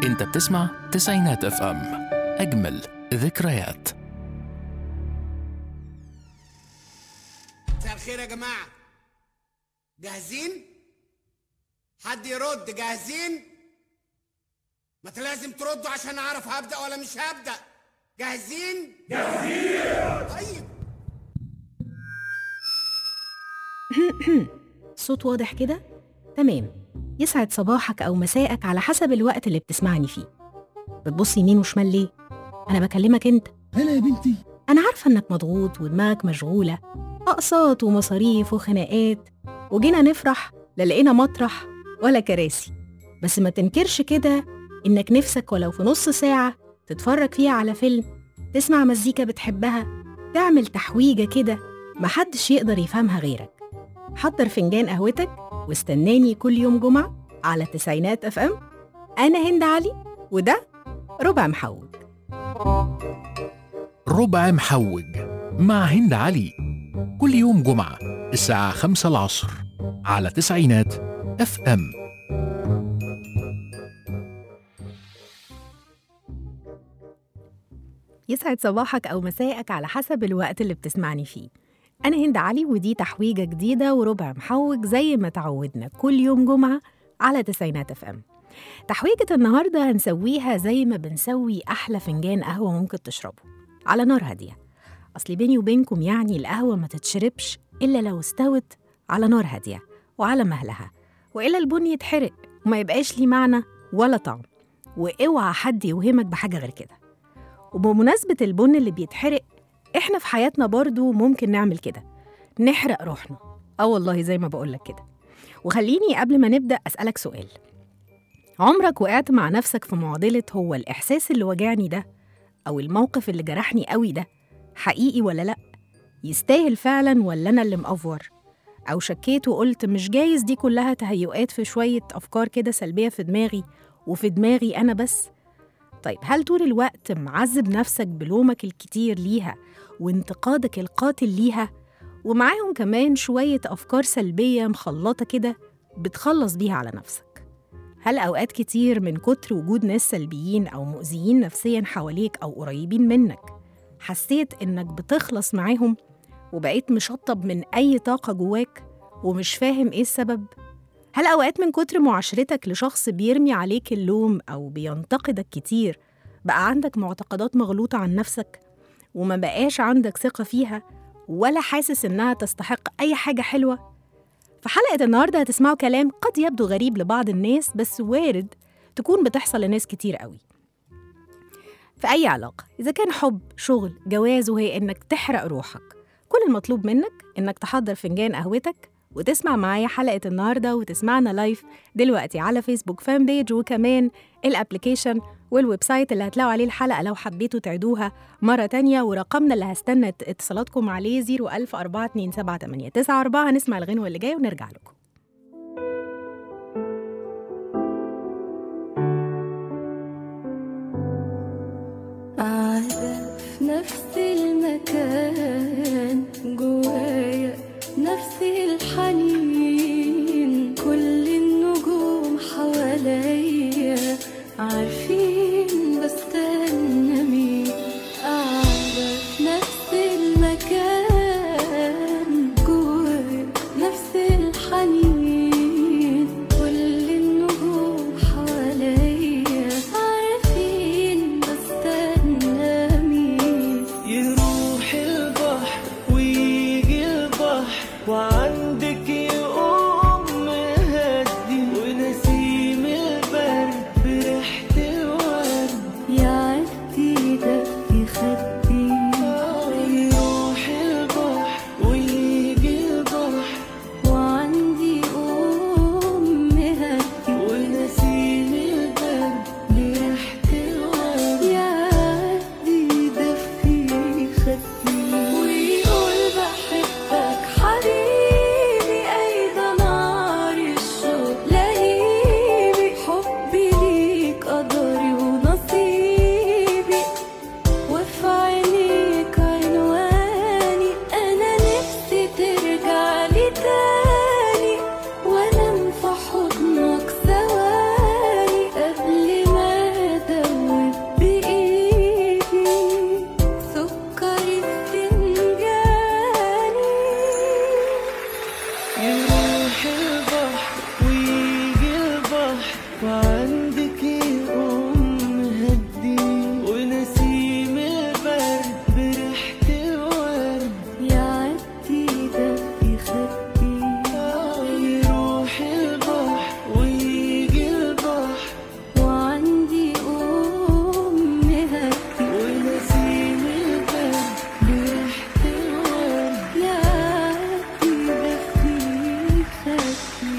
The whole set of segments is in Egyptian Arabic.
انت بتسمع تسعينات اف ام اجمل ذكريات مساء الخير يا جماعة جاهزين؟ حد يرد جاهزين؟ ما انت لازم تردوا عشان اعرف هبدأ ولا مش هبدأ جاهزين؟ جاهزين طيب صوت واضح كده؟ تمام يسعد صباحك أو مساءك على حسب الوقت اللي بتسمعني فيه بتبص يمين وشمال ليه؟ أنا بكلمك أنت هلا يا بنتي أنا عارفة إنك مضغوط ودماغك مشغولة أقساط ومصاريف وخناقات وجينا نفرح لا لقينا مطرح ولا كراسي بس ما تنكرش كده إنك نفسك ولو في نص ساعة تتفرج فيها على فيلم تسمع مزيكا بتحبها تعمل تحويجة كده محدش يقدر يفهمها غيرك حضر فنجان قهوتك واستناني كل يوم جمعة على تسعينات اف ام أنا هند علي وده ربع محوج ربع محوج مع هند علي كل يوم جمعة الساعة خمسة العصر على تسعينات اف ام يسعد صباحك أو مساءك على حسب الوقت اللي بتسمعني فيه أنا هند علي ودي تحويجة جديدة وربع محوج زي ما تعودنا كل يوم جمعة على تسعينات اف ام تحويجة النهاردة هنسويها زي ما بنسوي أحلى فنجان قهوة ممكن تشربه على نار هادية أصل بيني وبينكم يعني القهوة ما تتشربش إلا لو استوت على نار هادية وعلى مهلها وإلا البن يتحرق وما يبقاش ليه معنى ولا طعم واوعى حد يوهمك بحاجة غير كده وبمناسبة البن اللي بيتحرق إحنا في حياتنا برضو ممكن نعمل كده نحرق روحنا آه والله زي ما بقولك كده وخليني قبل ما نبدأ أسألك سؤال عمرك وقعت مع نفسك في معضلة هو الإحساس اللي وجعني ده أو الموقف اللي جرحني قوي ده حقيقي ولا لأ؟ يستاهل فعلا ولا أنا اللي مأفور؟ أو شكيت وقلت مش جايز دي كلها تهيؤات في شوية أفكار كده سلبية في دماغي وفي دماغي أنا بس؟ طيب هل طول الوقت معذب نفسك بلومك الكتير ليها وانتقادك القاتل ليها ومعاهم كمان شوية أفكار سلبية مخلطة كده بتخلص بيها على نفسك هل أوقات كتير من كتر وجود ناس سلبيين أو مؤذيين نفسيا حواليك أو قريبين منك حسيت إنك بتخلص معاهم وبقيت مشطب من أي طاقة جواك ومش فاهم إيه السبب؟ هل أوقات من كتر معاشرتك لشخص بيرمي عليك اللوم أو بينتقدك كتير بقى عندك معتقدات مغلوطة عن نفسك وما بقاش عندك ثقة فيها ولا حاسس إنها تستحق أي حاجة حلوة؟ في حلقة النهاردة هتسمعوا كلام قد يبدو غريب لبعض الناس بس وارد تكون بتحصل لناس كتير قوي في أي علاقة إذا كان حب شغل جواز وهي إنك تحرق روحك كل المطلوب منك إنك تحضر فنجان قهوتك وتسمع معايا حلقة النهاردة وتسمعنا لايف دلوقتي على فيسبوك فان بيج وكمان الابليكيشن والويب سايت اللي هتلاقوا عليه الحلقة لو حبيتوا تعيدوها مرة تانية ورقمنا اللي هستنى اتصالاتكم عليه 010427894 هنسمع الغنوة اللي جاية ونرجع لكم قاعدة في نفس المكان جوايا نفس الحنين كل النجوم حواليا عارفين بستنى مين قاعدة في نفس المكان جوايا نفس الحنين كل النجوم حواليا عارفين بستنى مين يروح البحر يروح البحر ويجي البحر وعندك يقوم مهدي ونسيم البرد بريحة الورد يعدي ده يخبي يروح البحر ويجي البحر وعندي أم مهدي ونسيم البرد بريحة الورد يعدي ده في خبي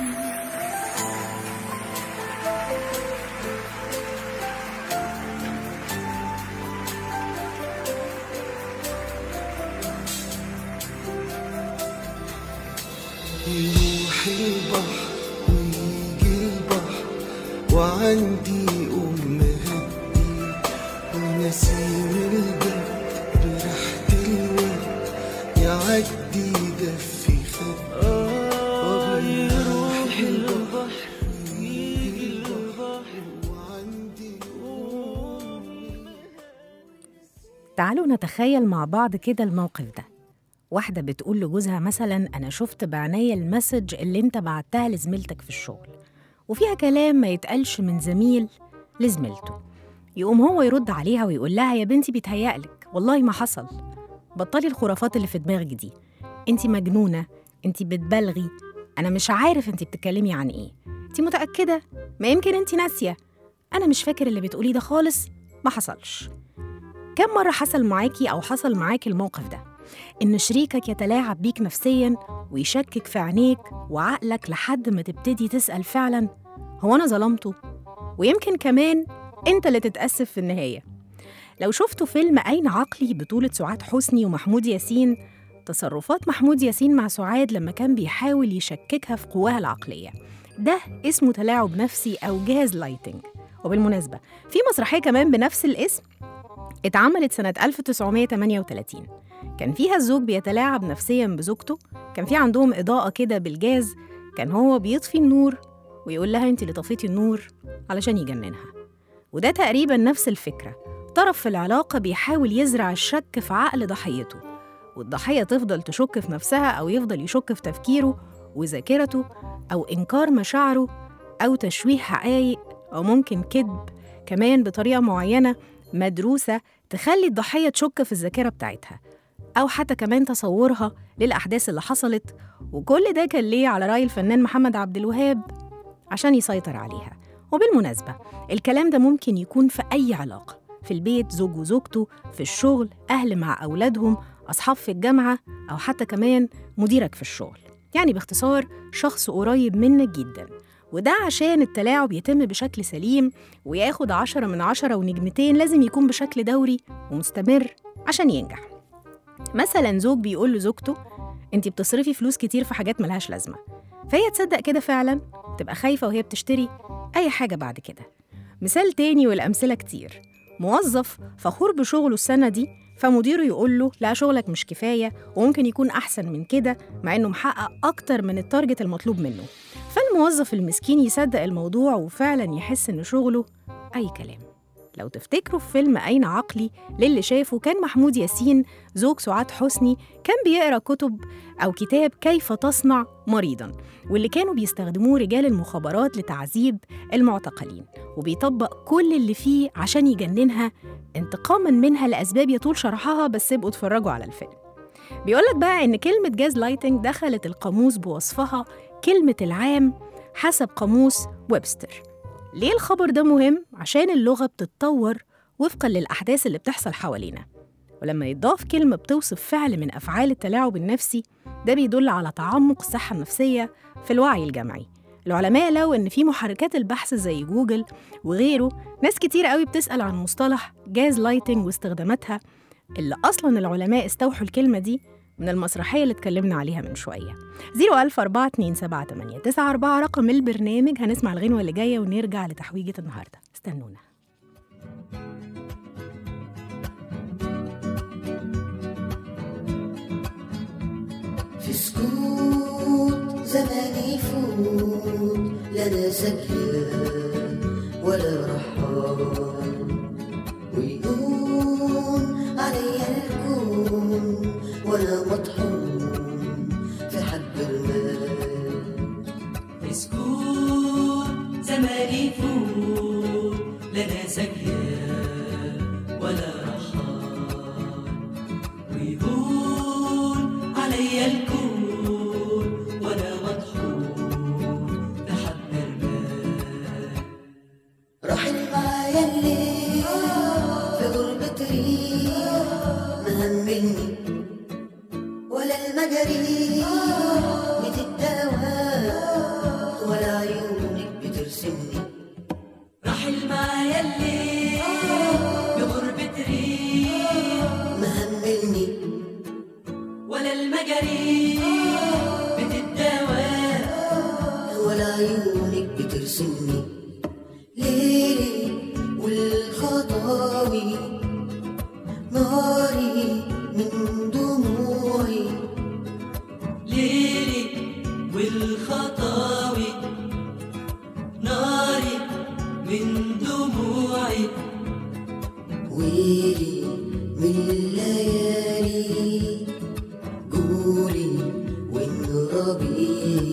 يروح البحر ويجي البحر وعندي أم هدي ونسيم البرد بريحة الورد يعدي دفي خدي يروح البحر ويجي البحر وعندي تعالوا نتخيل مع بعض كده الموقف ده واحدة بتقول لجوزها مثلا أنا شفت بعينيا المسج اللي أنت بعتها لزميلتك في الشغل وفيها كلام ما يتقالش من زميل لزميلته يقوم هو يرد عليها ويقول لها يا بنتي بيتهيألك والله ما حصل بطلي الخرافات اللي في دماغك دي انت مجنونة انت بتبالغي أنا مش عارف انت بتتكلمي عن ايه انت متأكدة ما يمكن انت ناسية أنا مش فاكر اللي بتقوليه ده خالص ما حصلش كم مرة حصل معاكي أو حصل معاكي الموقف ده إن شريكك يتلاعب بيك نفسياً ويشكك في عينيك وعقلك لحد ما تبتدي تسأل فعلاً هو أنا ظلمته؟ ويمكن كمان أنت اللي تتأسف في النهاية لو شفتوا فيلم أين عقلي بطولة سعاد حسني ومحمود ياسين تصرفات محمود ياسين مع سعاد لما كان بيحاول يشككها في قواها العقلية ده اسمه تلاعب نفسي أو جاز لايتنج وبالمناسبة في مسرحية كمان بنفس الاسم اتعملت سنة 1938 كان فيها الزوج بيتلاعب نفسيا بزوجته كان في عندهم إضاءة كده بالجاز كان هو بيطفي النور ويقول لها انت اللي طفيتي النور علشان يجننها وده تقريبا نفس الفكرة طرف في العلاقة بيحاول يزرع الشك في عقل ضحيته والضحية تفضل تشك في نفسها أو يفضل يشك في تفكيره وذاكرته أو إنكار مشاعره أو تشويه حقائق أو ممكن كذب كمان بطريقة معينة مدروسة تخلي الضحية تشك في الذاكرة بتاعتها أو حتى كمان تصورها للأحداث اللي حصلت وكل ده كان ليه على رأي الفنان محمد عبد الوهاب عشان يسيطر عليها وبالمناسبة الكلام ده ممكن يكون في أي علاقة في البيت زوج وزوجته في الشغل أهل مع أولادهم أصحاب في الجامعة أو حتى كمان مديرك في الشغل يعني باختصار شخص قريب منك جدا وده عشان التلاعب يتم بشكل سليم وياخد عشرة من عشرة ونجمتين لازم يكون بشكل دوري ومستمر عشان ينجح مثلا زوج بيقول لزوجته انت بتصرفي فلوس كتير في حاجات ملهاش لازمة فهي تصدق كده فعلا تبقى خايفة وهي بتشتري أي حاجة بعد كده مثال تاني والأمثلة كتير موظف فخور بشغله السنة دي فمديره يقول له لا شغلك مش كفاية وممكن يكون أحسن من كده مع إنه محقق أكتر من التارجت المطلوب منه فالموظف المسكين يصدق الموضوع وفعلا يحس إن شغله أي كلام لو تفتكروا في فيلم أين عقلي للي شافه كان محمود ياسين زوج سعاد حسني كان بيقرأ كتب أو كتاب كيف تصنع مريضا واللي كانوا بيستخدموه رجال المخابرات لتعذيب المعتقلين وبيطبق كل اللي فيه عشان يجننها انتقاما منها لأسباب يطول شرحها بس ابقوا اتفرجوا على الفيلم بيقولك بقى إن كلمة جاز لايتنج دخلت القاموس بوصفها كلمة العام حسب قاموس ويبستر ليه الخبر ده مهم؟ عشان اللغة بتتطور وفقا للأحداث اللي بتحصل حوالينا ولما يتضاف كلمة بتوصف فعل من أفعال التلاعب النفسي ده بيدل على تعمق الصحة النفسية في الوعي الجمعي العلماء لقوا إن في محركات البحث زي جوجل وغيره ناس كتير قوي بتسأل عن مصطلح جاز لايتنج واستخداماتها اللي أصلا العلماء استوحوا الكلمة دي من المسرحية اللي اتكلمنا عليها من شوية 014278994 رقم البرنامج هنسمع الغنوة اللي جاية ونرجع لتحويجة النهاردة استنونا في سكوت زمان يفوت لا انا سكران ولا رحال ويقوم عليا الكون وانا مطحون في حب المال عيونك بترسمني ليلي والخطاوي ناري من دموعي ليلي والخطاوي ناري من دموعي ويلي من الليالي قولي وانربي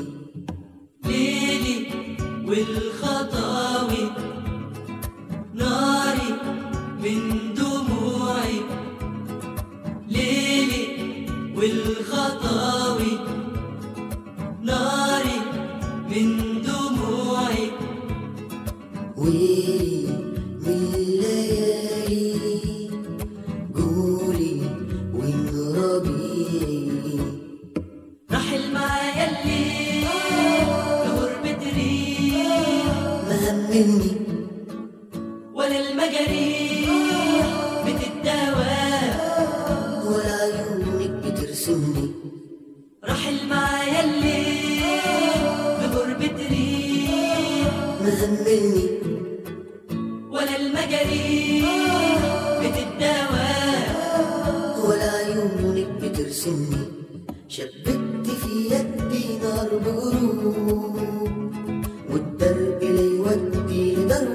ليلي والخطاوي ناري من دموعي ليلي والخطاوي ناري من دموعي ويلي من الليالي قولي وانربي رحل معايا الليل كغربة ريح ما همني ولا المجاريح بتتداوى ولا عيونك بترسمني رحل معايا الليل بغربة ريح ما همني ولا المجاريح بتتداوى ولا عيونك بترسمني شبكت في يدي نار بغروب والدرب ليودي لدار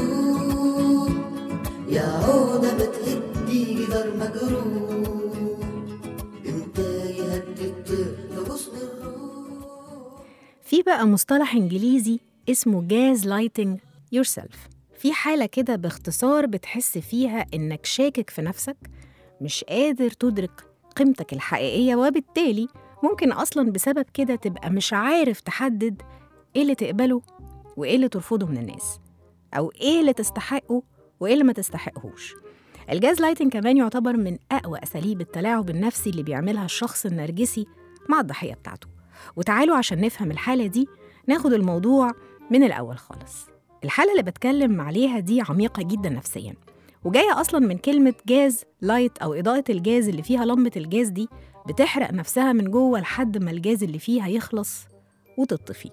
قلوب يا عودة ما تهدي جدار مجروح انت يهدي الطير في غصن الروح في بقى مصطلح إنجليزي اسمه جاز لايتنج yourself في حالة كده باختصار بتحس فيها إنك شاكك في نفسك مش قادر تدرك قيمتك الحقيقية وبالتالي ممكن أصلا بسبب كده تبقى مش عارف تحدد إيه اللي تقبله وإيه اللي ترفضه من الناس أو إيه اللي تستحقه وإيه اللي ما تستحقهوش الجاز لايتنج كمان يعتبر من أقوى أساليب التلاعب النفسي اللي بيعملها الشخص النرجسي مع الضحية بتاعته وتعالوا عشان نفهم الحالة دي ناخد الموضوع من الأول خالص الحالة اللي بتكلم عليها دي عميقة جدا نفسيا وجاية أصلا من كلمة جاز لايت أو إضاءة الجاز اللي فيها لمبة الجاز دي بتحرق نفسها من جوه لحد ما الجاز اللي فيها يخلص وتطفي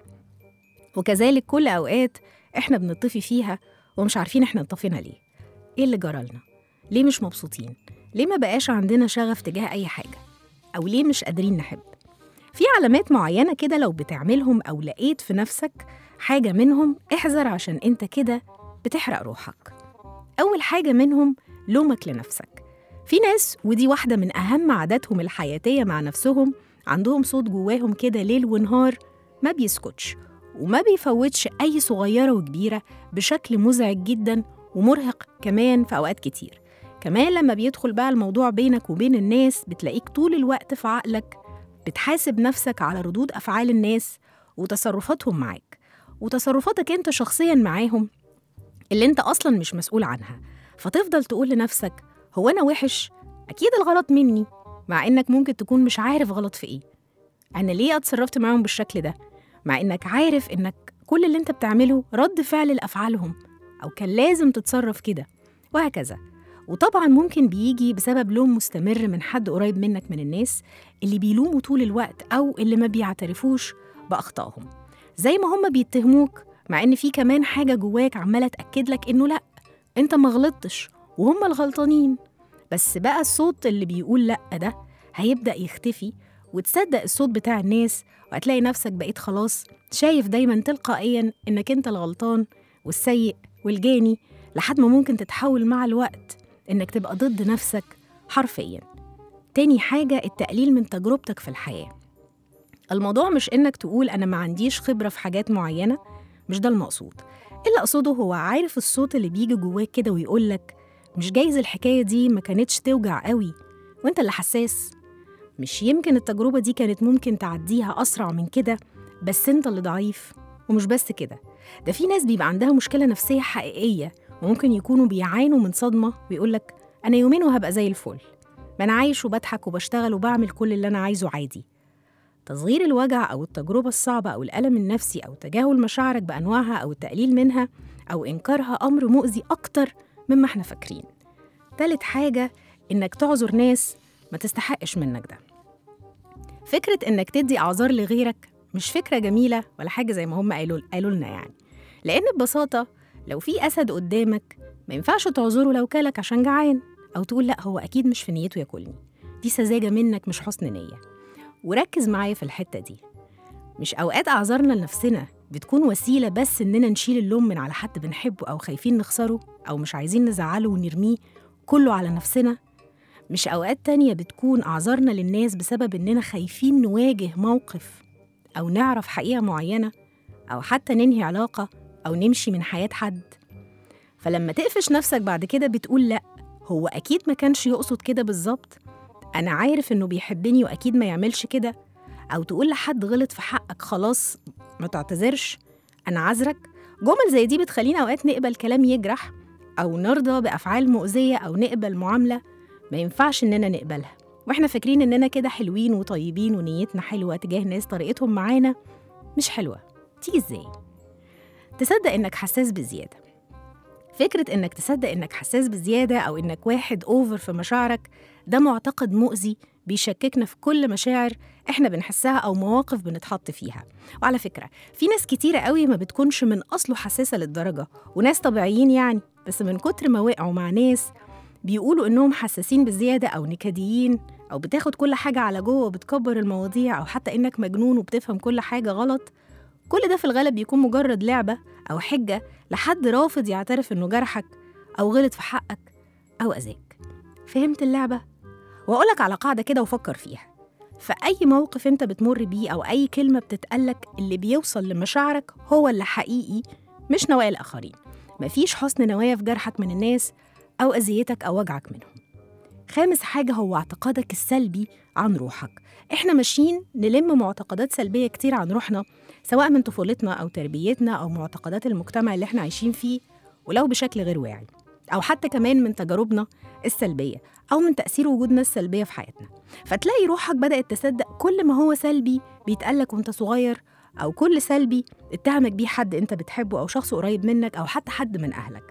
وكذلك كل أوقات إحنا بنطفي فيها ومش عارفين إحنا انطفينا ليه إيه اللي جرالنا؟ ليه مش مبسوطين؟ ليه ما بقاش عندنا شغف تجاه أي حاجة؟ أو ليه مش قادرين نحب؟ في علامات معينة كده لو بتعملهم أو لقيت في نفسك حاجة منهم احذر عشان انت كده بتحرق روحك أول حاجة منهم لومك لنفسك في ناس ودي واحدة من أهم عاداتهم الحياتية مع نفسهم عندهم صوت جواهم كده ليل ونهار ما بيسكتش وما بيفوتش أي صغيرة وكبيرة بشكل مزعج جدا ومرهق كمان في أوقات كتير كمان لما بيدخل بقى الموضوع بينك وبين الناس بتلاقيك طول الوقت في عقلك بتحاسب نفسك على ردود أفعال الناس وتصرفاتهم معاك وتصرفاتك أنت شخصيا معاهم اللي أنت أصلا مش مسؤول عنها فتفضل تقول لنفسك هو أنا وحش؟ أكيد الغلط مني مع إنك ممكن تكون مش عارف غلط في إيه أنا ليه اتصرفت معاهم بالشكل ده؟ مع إنك عارف إنك كل اللي أنت بتعمله رد فعل لأفعالهم أو كان لازم تتصرف كده وهكذا وطبعا ممكن بيجي بسبب لوم مستمر من حد قريب منك من الناس اللي بيلوموا طول الوقت أو اللي ما بيعترفوش بأخطائهم زي ما هم بيتهموك مع إن في كمان حاجة جواك عمالة تأكد لك إنه لأ أنت ما غلطتش وهم الغلطانين بس بقى الصوت اللي بيقول لأ ده هيبدأ يختفي وتصدق الصوت بتاع الناس وهتلاقي نفسك بقيت خلاص شايف دايما تلقائيا إنك أنت الغلطان والسيء والجاني لحد ما ممكن تتحول مع الوقت إنك تبقى ضد نفسك حرفيا تاني حاجة التقليل من تجربتك في الحياة الموضوع مش إنك تقول أنا ما عنديش خبرة في حاجات معينة مش ده المقصود اللي أقصده هو عارف الصوت اللي بيجي جواك كده ويقولك مش جايز الحكاية دي ما كانتش توجع قوي وانت اللي حساس مش يمكن التجربة دي كانت ممكن تعديها أسرع من كده بس انت اللي ضعيف ومش بس كده ده في ناس بيبقى عندها مشكلة نفسية حقيقية وممكن يكونوا بيعانوا من صدمة ويقولك أنا يومين وهبقى زي الفل ما أنا عايش وبضحك وبشتغل وبعمل كل اللي أنا عايزه عادي تصغير الوجع أو التجربة الصعبة أو الألم النفسي أو تجاهل مشاعرك بأنواعها أو التقليل منها أو إنكارها أمر مؤذي أكتر مما احنا فاكرين تالت حاجة إنك تعذر ناس ما تستحقش منك ده فكرة إنك تدي أعذار لغيرك مش فكرة جميلة ولا حاجة زي ما هم قالوا قالوا لنا يعني لأن ببساطة لو في أسد قدامك ما ينفعش تعذره لو كلك عشان جعان أو تقول لأ هو أكيد مش في نيته ياكلني دي سذاجة منك مش حسن نية وركز معايا في الحتة دي مش أوقات أعذارنا لنفسنا بتكون وسيلة بس إننا نشيل اللوم من على حد بنحبه أو خايفين نخسره أو مش عايزين نزعله ونرميه كله على نفسنا مش أوقات تانية بتكون أعذارنا للناس بسبب إننا خايفين نواجه موقف أو نعرف حقيقة معينة أو حتى ننهي علاقة أو نمشي من حياة حد فلما تقفش نفسك بعد كده بتقول لأ هو أكيد ما كانش يقصد كده بالظبط أنا عارف إنه بيحبني وأكيد ما يعملش كده أو تقول لحد غلط في حقك خلاص ما تعتذرش أنا عذرك جمل زي دي بتخلينا أوقات نقبل كلام يجرح أو نرضى بأفعال مؤذية أو نقبل معاملة ما ينفعش إننا نقبلها وإحنا فاكرين إننا كده حلوين وطيبين ونيتنا حلوة تجاه ناس طريقتهم معانا مش حلوة تيجي إزاي؟ تصدق إنك حساس بزيادة فكرة إنك تصدق إنك حساس بزيادة أو إنك واحد أوفر في مشاعرك ده معتقد مؤذي بيشككنا في كل مشاعر إحنا بنحسها أو مواقف بنتحط فيها وعلى فكرة في ناس كتيرة قوي ما بتكونش من أصله حساسة للدرجة وناس طبيعيين يعني بس من كتر ما وقعوا مع ناس بيقولوا إنهم حساسين بزيادة أو نكديين أو بتاخد كل حاجة على جوه وبتكبر المواضيع أو حتى إنك مجنون وبتفهم كل حاجة غلط كل ده في الغالب بيكون مجرد لعبة أو حجة لحد رافض يعترف إنه جرحك أو غلط في حقك أو أذاك فهمت اللعبة؟ وأقولك على قاعدة كده وفكر فيها في أي موقف أنت بتمر بيه أو أي كلمة بتتقالك اللي بيوصل لمشاعرك هو اللي حقيقي مش نوايا الآخرين مفيش حسن نوايا في جرحك من الناس أو أذيتك أو وجعك منهم خامس حاجة هو اعتقادك السلبي عن روحك إحنا ماشيين نلم معتقدات سلبية كتير عن روحنا سواء من طفولتنا أو تربيتنا أو معتقدات المجتمع اللي إحنا عايشين فيه ولو بشكل غير واعي أو حتى كمان من تجاربنا السلبية أو من تأثير وجودنا السلبية في حياتنا فتلاقي روحك بدأت تصدق كل ما هو سلبي بيتقالك وانت صغير أو كل سلبي اتهمك بيه حد انت بتحبه أو شخص قريب منك أو حتى حد من أهلك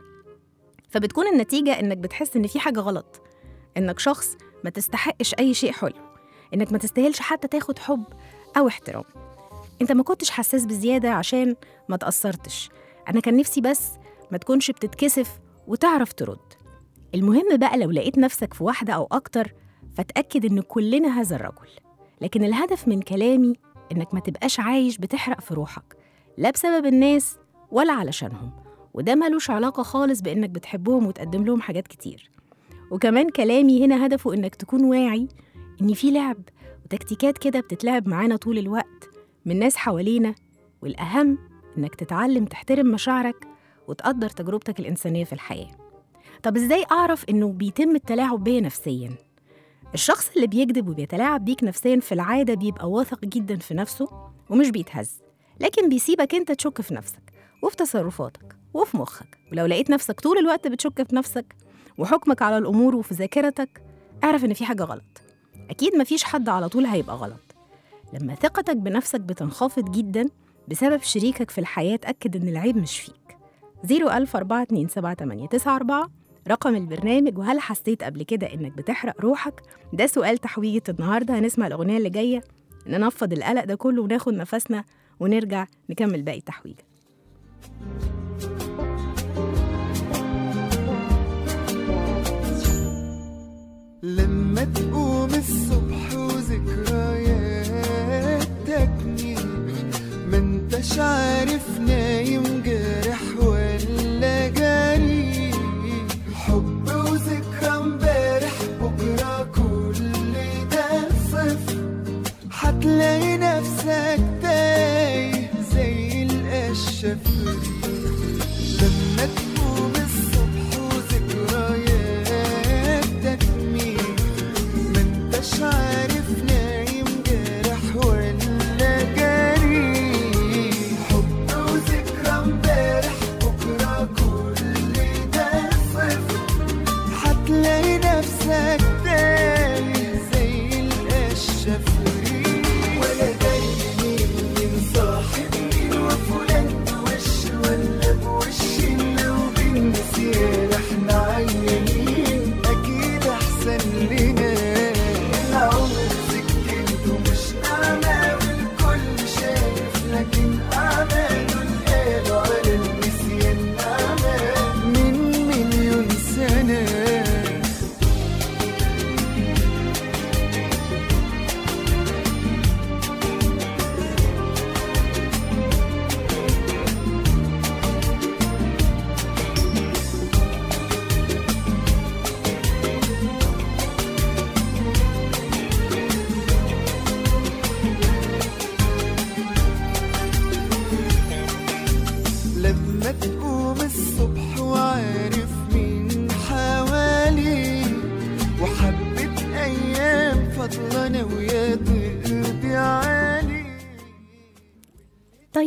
فبتكون النتيجة إنك بتحس إن في حاجة غلط إنك شخص ما تستحقش أي شيء حلو إنك ما تستاهلش حتى تاخد حب أو احترام انت ما كنتش حساس بزيادة عشان ما تأثرتش أنا كان نفسي بس ما تكونش بتتكسف وتعرف ترد المهم بقى لو لقيت نفسك في واحدة أو أكتر فتأكد إن كلنا هذا الرجل لكن الهدف من كلامي إنك ما تبقاش عايش بتحرق في روحك لا بسبب الناس ولا علشانهم وده ملوش علاقة خالص بإنك بتحبهم وتقدم لهم حاجات كتير وكمان كلامي هنا هدفه إنك تكون واعي إن في لعب وتكتيكات كده بتتلعب معانا طول الوقت من ناس حوالينا والأهم إنك تتعلم تحترم مشاعرك وتقدر تجربتك الإنسانية في الحياة طب إزاي أعرف إنه بيتم التلاعب بيا نفسياً؟ الشخص اللي بيكذب وبيتلاعب بيك نفسياً في العادة بيبقى واثق جداً في نفسه ومش بيتهز لكن بيسيبك أنت تشك في نفسك وفي تصرفاتك وفي مخك ولو لقيت نفسك طول الوقت بتشك في نفسك وحكمك على الأمور وفي ذاكرتك اعرف إن في حاجة غلط أكيد مفيش حد على طول هيبقى غلط لما ثقتك بنفسك بتنخفض جدا بسبب شريكك في الحياة تأكد إن العيب مش فيك 014278994 رقم البرنامج وهل حسيت قبل كده إنك بتحرق روحك؟ ده سؤال تحويجة النهاردة هنسمع الأغنية اللي جاية ننفض القلق ده كله وناخد نفسنا ونرجع نكمل باقي التحويجة لما تقوم الصبح وذكريات تجنيك ما انتش عارف نايم جارح ولا جريح حب وذكرى امبارح بكرة كل ده صفر هتلاقي نفسك تايه زي القشة في لما تقوم الصبح وذكرياتك مين ما انتش عارف نايم جارح ولا جريح حب وذكرى امبارح بكرة كل ده صفر هتلاقي نفسك تايه زي القشة في ريح ولا داري مين مين صاحب مين وفلان وش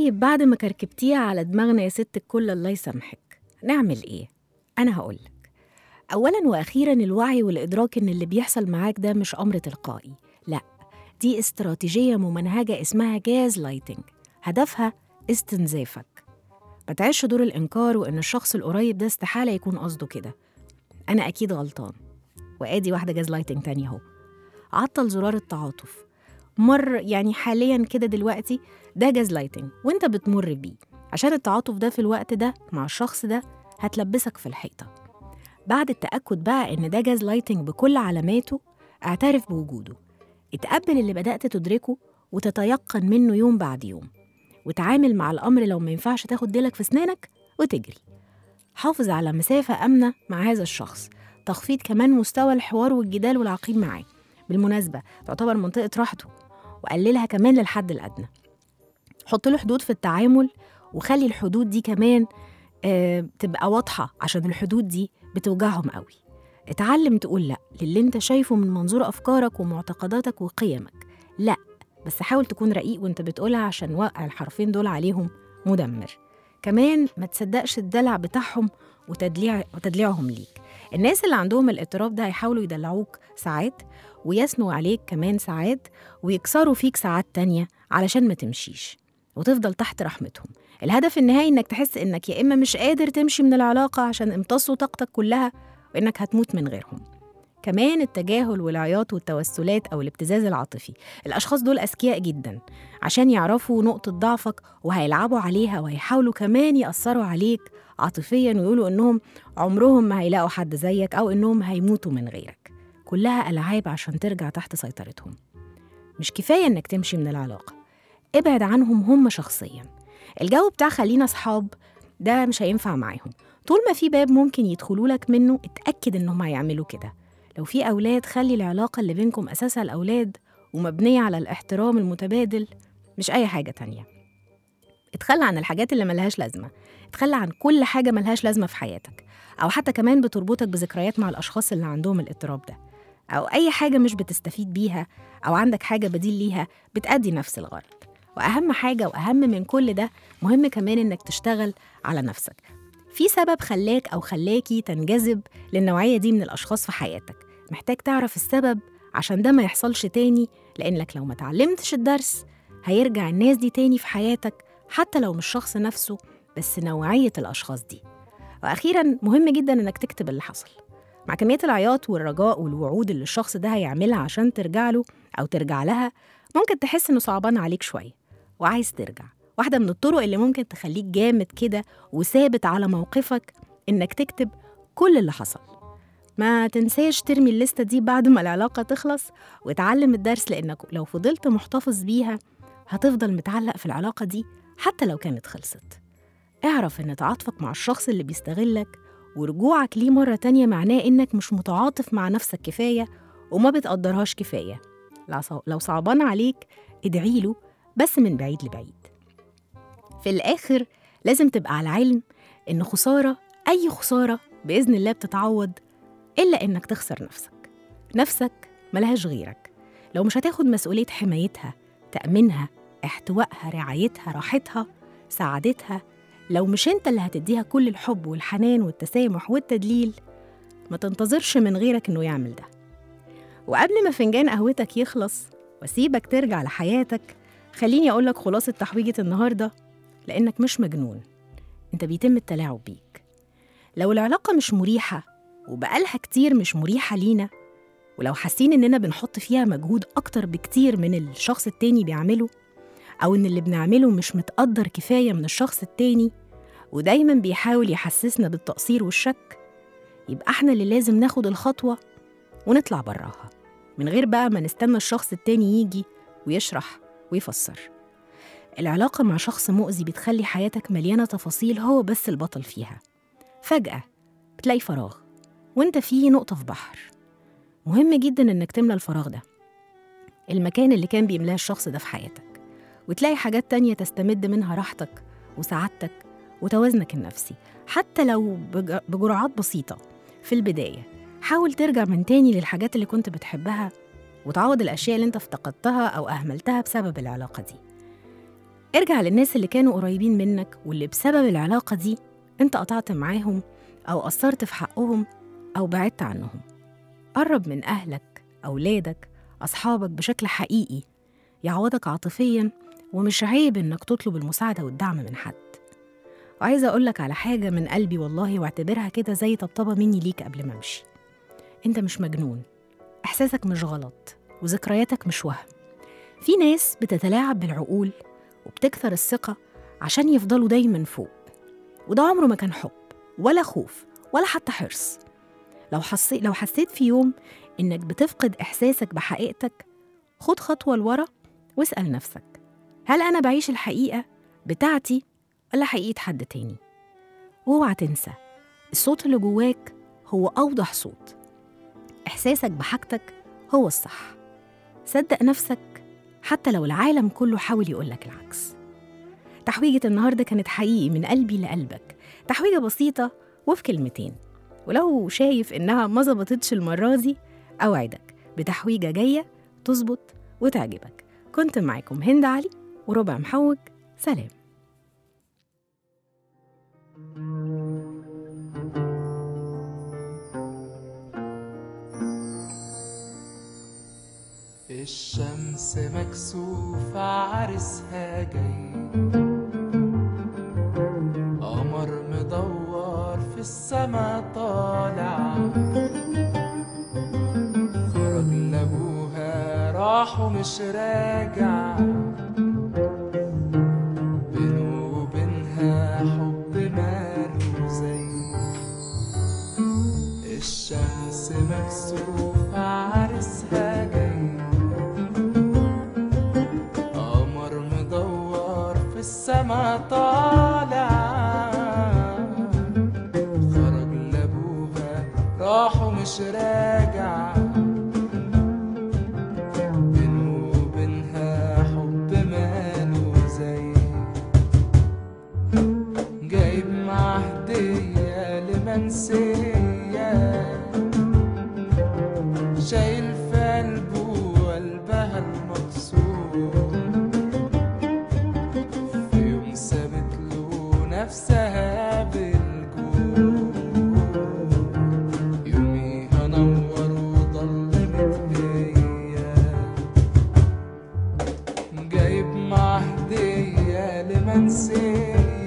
طيب بعد ما كركبتيها على دماغنا يا ست الكل الله يسامحك نعمل ايه انا هقولك اولا واخيرا الوعي والادراك ان اللي بيحصل معاك ده مش امر تلقائي لا دي استراتيجيه ممنهجه اسمها جاز لايتنج هدفها استنزافك ما تعيش دور الانكار وان الشخص القريب ده استحاله يكون قصده كده انا اكيد غلطان وادي واحده جاز لايتنج تاني اهو عطل زرار التعاطف مر يعني حاليا كده دلوقتي ده جاز لايتنج وانت بتمر بيه عشان التعاطف ده في الوقت ده مع الشخص ده هتلبسك في الحيطه بعد التاكد بقى ان ده جاز لايتنج بكل علاماته اعترف بوجوده اتقبل اللي بدات تدركه وتتيقن منه يوم بعد يوم وتعامل مع الامر لو ما ينفعش تاخد ديلك في سنانك وتجري حافظ على مسافه امنه مع هذا الشخص تخفيض كمان مستوى الحوار والجدال والعقيم معاه بالمناسبه تعتبر منطقه راحته وقللها كمان للحد الادنى حط له حدود في التعامل وخلي الحدود دي كمان آه تبقى واضحه عشان الحدود دي بتوجعهم قوي اتعلم تقول لا للي انت شايفه من منظور افكارك ومعتقداتك وقيمك لا بس حاول تكون رقيق وانت بتقولها عشان وقع الحرفين دول عليهم مدمر كمان ما تصدقش الدلع بتاعهم وتدليع وتدليعهم ليك الناس اللي عندهم الاضطراب ده هيحاولوا يدلعوك ساعات ويثنوا عليك كمان ساعات ويكسروا فيك ساعات تانية علشان ما تمشيش وتفضل تحت رحمتهم الهدف النهائي انك تحس انك يا اما مش قادر تمشي من العلاقة عشان امتصوا طاقتك كلها وانك هتموت من غيرهم كمان التجاهل والعياط والتوسلات او الابتزاز العاطفي الاشخاص دول اذكياء جدا عشان يعرفوا نقطة ضعفك وهيلعبوا عليها وهيحاولوا كمان يأثروا عليك عاطفيا ويقولوا انهم عمرهم ما هيلاقوا حد زيك او انهم هيموتوا من غيرك كلها العاب عشان ترجع تحت سيطرتهم مش كفاية انك تمشي من العلاقة ابعد عنهم هم شخصيا الجو بتاع خلينا صحاب ده مش هينفع معاهم طول ما في باب ممكن يدخلوا لك منه اتأكد انهم هيعملوا كده لو في أولاد خلي العلاقة اللي بينكم أساسها الأولاد ومبنية على الاحترام المتبادل مش أي حاجة تانية اتخلى عن الحاجات اللي ملهاش لازمة اتخلى عن كل حاجة ملهاش لازمة في حياتك أو حتى كمان بتربطك بذكريات مع الأشخاص اللي عندهم الاضطراب ده أو أي حاجة مش بتستفيد بيها أو عندك حاجة بديل ليها بتأدي نفس الغرض وأهم حاجة وأهم من كل ده مهم كمان إنك تشتغل على نفسك في سبب خلاك أو خلاكي تنجذب للنوعية دي من الأشخاص في حياتك محتاج تعرف السبب عشان ده ما يحصلش تاني لأنك لو ما تعلمتش الدرس هيرجع الناس دي تاني في حياتك حتى لو مش شخص نفسه بس نوعية الأشخاص دي وأخيرا مهم جدا إنك تكتب اللي حصل مع كمية العياط والرجاء والوعود اللي الشخص ده هيعملها عشان ترجع له أو ترجع لها ممكن تحس إنه صعبان عليك شوية وعايز ترجع واحدة من الطرق اللي ممكن تخليك جامد كده وثابت على موقفك إنك تكتب كل اللي حصل ما تنساش ترمي الليستة دي بعد ما العلاقة تخلص وتعلم الدرس لأنك لو فضلت محتفظ بيها هتفضل متعلق في العلاقة دي حتى لو كانت خلصت اعرف إن تعاطفك مع الشخص اللي بيستغلك ورجوعك ليه مرة تانية معناه إنك مش متعاطف مع نفسك كفاية وما بتقدرهاش كفاية لو صعبان عليك ادعيله بس من بعيد لبعيد في الآخر لازم تبقى على علم إن خسارة أي خسارة بإذن الله بتتعوض إلا إنك تخسر نفسك نفسك ملهاش غيرك لو مش هتاخد مسؤولية حمايتها تأمينها احتوائها رعايتها راحتها سعادتها لو مش انت اللي هتديها كل الحب والحنان والتسامح والتدليل ما تنتظرش من غيرك انه يعمل ده وقبل ما فنجان قهوتك يخلص واسيبك ترجع لحياتك خليني اقولك خلاصة تحويجة النهاردة لانك مش مجنون انت بيتم التلاعب بيك لو العلاقة مش مريحة وبقالها كتير مش مريحة لينا ولو حاسين إننا بنحط فيها مجهود أكتر بكتير من الشخص التاني بيعمله أو إن اللي بنعمله مش متقدر كفاية من الشخص التاني ودايما بيحاول يحسسنا بالتقصير والشك يبقى احنا اللي لازم ناخد الخطوة ونطلع براها من غير بقى ما نستنى الشخص التاني يجي ويشرح ويفسر العلاقة مع شخص مؤذي بتخلي حياتك مليانة تفاصيل هو بس البطل فيها فجأة بتلاقي فراغ وانت فيه نقطة في بحر مهم جدا انك تملى الفراغ ده المكان اللي كان بيملاه الشخص ده في حياتك وتلاقي حاجات تانية تستمد منها راحتك وسعادتك وتوازنك النفسي حتى لو بج- بجرعات بسيطة في البداية حاول ترجع من تاني للحاجات اللي كنت بتحبها وتعوض الأشياء اللي انت افتقدتها أو أهملتها بسبب العلاقة دي ارجع للناس اللي كانوا قريبين منك واللي بسبب العلاقة دي انت قطعت معاهم أو قصرت في حقهم أو بعدت عنهم قرب من أهلك أولادك أصحابك بشكل حقيقي يعوضك عاطفيا ومش عيب إنك تطلب المساعدة والدعم من حد وعايزة أقولك على حاجة من قلبي والله واعتبرها كده زي طبطبة مني ليك قبل ما أمشي أنت مش مجنون إحساسك مش غلط وذكرياتك مش وهم في ناس بتتلاعب بالعقول وبتكثر الثقة عشان يفضلوا دايما فوق وده عمره ما كان حب ولا خوف ولا حتى حرص لو حسيت لو حسيت في يوم إنك بتفقد إحساسك بحقيقتك خد خطوة لورا واسأل نفسك هل أنا بعيش الحقيقة بتاعتي ولا حقيقة حد تاني؟ واوعى تنسى الصوت اللي جواك هو أوضح صوت إحساسك بحاجتك هو الصح صدق نفسك حتى لو العالم كله حاول يقولك العكس تحويجة النهاردة كانت حقيقي من قلبي لقلبك تحويجة بسيطة وفي كلمتين ولو شايف إنها ما ظبطتش المرة دي أوعدك بتحويجة جاية تظبط وتعجبك كنت معاكم هند علي وربع محوج سلام الشمس مكسوفة عرسها جاي قمر مدور في السما طالع خرج لابوها راح ومش راجع بينه وبينها حب ماله زي الشمس مكسوفة عرسها جاي قمر مدور في السما طالع خرج لابوها راح ومش راجع بينه وبينها حب ماله زي جايب معاه هدية لمنسية شايل في قلبه قلبها المكسور في يوم سابت له نفسها بالجور يوميها نور وضلمت هي جايب معاه هدية لمنسية